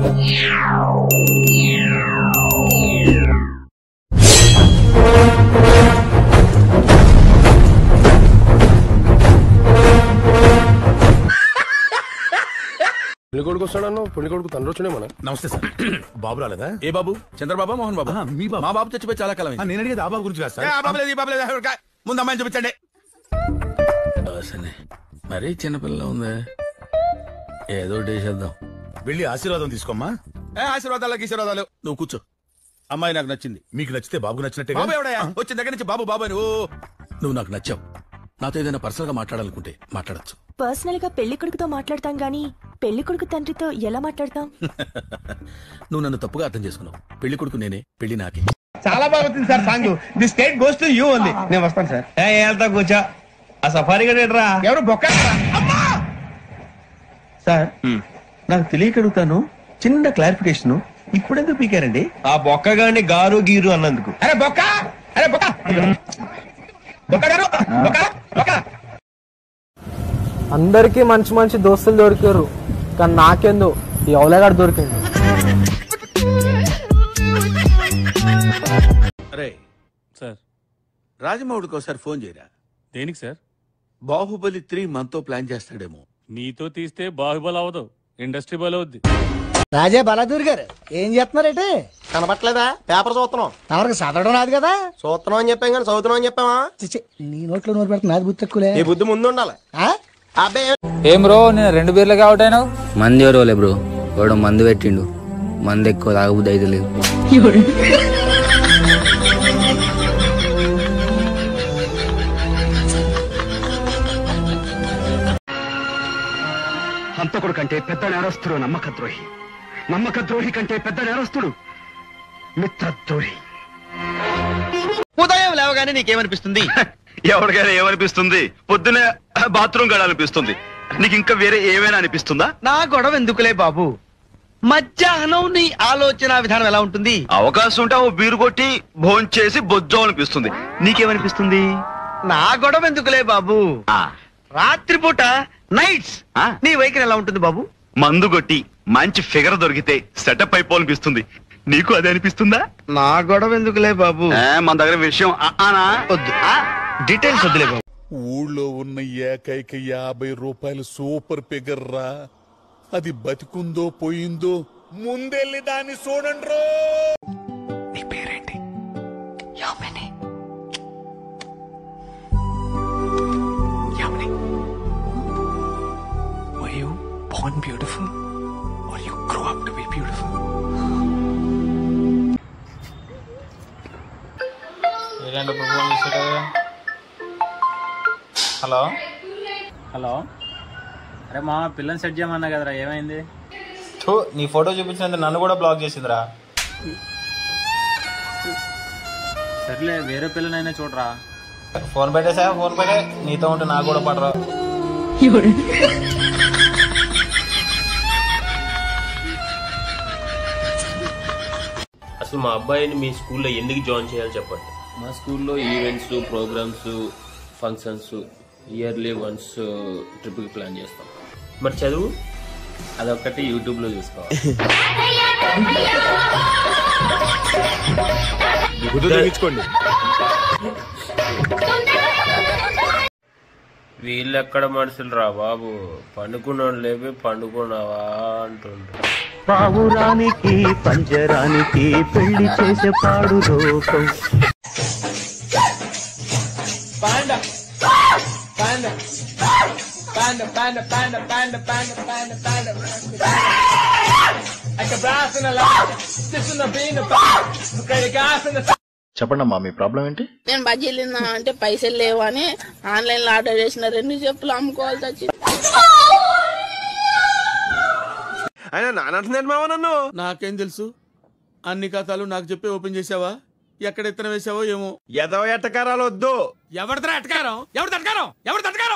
పెళ్లి కొడుకు వస్తాడన్నా పెళ్లి కొడుకు తండ్రి వచ్చాడే మన నమస్తే సార్ బాబు రాలేదా ఏ బాబు చంద్రబాబు మోహన్ బాబు ఆహా, మీ బాబు. మా బాబు చచ్చిపోయి చాలా కాలం ఆ, నేను అడిగేది ఆ బాబు గురించి కాదు ఏ, ఆ సార్ బాబు లేదు, ఈ బాబు లేదు, ఎవరికా? ముందు అమ్మాయిని చూపించండి మరీ చిన్నపిల్ల ఉంది ఏదో ఒకటి వేసేద్దాం వెళ్ళి ఆశీర్వాదం తీసుకోమ్మా ఏ ఆశీర్వాదాలు ఆశీర్వాదాలు నువ్వు కూర్చో అమ్మాయి నాకు నచ్చింది మీకు నచ్చితే బాబుకు నచ్చినట్టే బాబు ఎవడయ్యా వచ్చిన దగ్గర నుంచి బాబు బాబు అని ఓ నువ్వు నాకు నచ్చావు నాతో ఏదైనా పర్సనల్ గా మాట్లాడాలనుకుంటే మాట్లాడచ్చు పర్సనల్ గా పెళ్లి కొడుకుతో మాట్లాడతాం గానీ పెళ్లి కొడుకు తండ్రితో ఎలా మాట్లాడతాం నువ్వు నన్ను తప్పుగా అర్థం చేసుకున్నావు పెళ్లి కొడుకు నేనే పెళ్లి నాకే చాలా బాగా వచ్చింది sir song the state goes to you ఉంది నేను వస్తాను సార్ వెళ్తా కూర్చో ఆ సఫారీ గడేట్రా ఎవరు బొక్క సార్ నాకు తెలియక అడుగుతాను చిన్న క్లారిఫికేషన్ ఇప్పుడెందుకు పీకారండి ఆ బొక్క గాని గారు గీరు అన్నందుకు అరే బొక్క అరే బొక్క బొక్క గారు బొక్క బొక్క అందరికీ మంచి మంచి దోస్తులు దొరికారు కానీ నాకెందు ఈ అవలేగాడు దొరికింది అరే సార్ రాజమౌడికి ఒకసారి ఫోన్ చేయరా దేనికి సార్ బాహుబలి త్రీ మనతో ప్లాన్ చేస్తాడేమో మీతో తీస్తే బాహుబలి అవదు ఇండస్ట్రీ బలి అవుద్ది రాజా బలాదూర్ గారు ఏం చేస్తున్నారేటి కనపట్లేదా పేపర్ చూస్తున్నాం తమరికి చదవడం రాదు కదా చూస్తున్నాం అని చెప్పాం కానీ చదువుతున్నాం అని చెప్పామా చిచి, నీ నోట్లో నోరు పెడుతున్నా నాది బుద్ధి తక్కువలే ఈ బుద్ధి ముందు ఉండాలి ఆ? అబ్బాయి ఏం బ్రో నేను రెండు బీర్లు అవుట్ అయినావు మంది ఎవరోలే బ్రో వాడు మందు పెట్టిండు మంది ఎక్కువ తాగబుద్ధి అయితే లేదు హంతకుడు కంటే పెద్ద నేరస్తుడు నమ్మకద్రోహి నమ్మకద్రోహి కంటే పెద్ద నేరస్తుడు మిత్రద్రోహి ఉదయం లేవగానే నీకేమనిపిస్తుంది ఎవరికైనా ఏమనిపిస్తుంది పొద్దునే బాత్రూమ్ గడాలనిపిస్తుంది నీకు ఇంకా వేరే ఏమైనా అనిపిస్తుందా నా గొడవ ఎందుకులే బాబు మధ్యాహ్నం నీ ఆలోచన విధానం ఎలా ఉంటుంది అవకాశం ఉంటే ఓ బీరు కొట్టి భోంచేసి బొజ్జం అనిపిస్తుంది నీకేమనిపిస్తుంది నా గొడవ ఎందుకులే బాబు ఆ, రాత్రిపూట నైట్స్ ఆ. నీ వైఖరి ఎలా ఉంటుంది బాబు మందు కొట్టి మంచి ఫిగర్ దొరికితే సెటప్ అయిపోవాలనిపిస్తుంది నీకు అదే అనిపిస్తుందా నా గొడవ ఎందుకులే బాబు ఏ, మన దగ్గర విషయం ఆ, ఆనా? వద్దు డీటెయిల్స్ వద్దులే బాబు ఊళ్ళో ఉన్న ఏకైక యాభై రూపాయలు సూపర్ ఫిగర్ రా అది బతికుందో పోయిందో ముందెళ్ళి దాన్ని చూడండి నీ పేరేంటి Yamini Yamini Were you born beautiful or you grow up to be beautiful? Hello hello అరే మా పిల్లని సెట్ చేయమన్నా కదరా ఏమైంది నీ ఫోటో చూపించినందుకు నన్ను కూడా బ్లాక్ చేసిందిరా సర్లే వేరే పిల్లనైనా చూడరా ఫోన్ పెట్టేసా ఫోన్ పెట్టే నీతో ఉంటే నాకు కూడా పడరా అసలు మా అబ్బాయిని మీ స్కూల్లో ఎందుకు జాయిన్ చేయాలి చెప్పండి మా స్కూల్లో events programs functions yearly once ట్రిప్కి ప్లాన్ చేస్తాం మరి చదువు అదొక్కటి యూట్యూబ్లో చూసుకోవాలి వీళ్ళు ఎక్కడ మనుషులు రా బాబు పండుకున్నాడు లేపి పండుకున్నావా అంటుండ్రు పావురానికి పంజరానికి పెళ్లి చేసే పాడు లోకం చెప్పండమ్మా మీ ప్రాబ్లం ఏంటి నేను బజ్జీలు తిన్నా అంటే పైసలు లేవు అని ఆన్లైన్ లో ఆర్డర్ చేసిన రెండు చెప్పులు అమ్ముకోవాల్సి వచ్చింది ఆయన నానంటున్నాడు మావ నన్ను నాకేం తెలుసు అన్ని కథలు నాకు చెప్పి ఓపెన్ చేసావా ఎక్కడ ఎత్తన వేసావో ఏమో ఎదవ ఎట్టకారాలు వద్దు ఎవరిదా ఎటకారం ఎవరి తటకారం ఎవరి తటకారం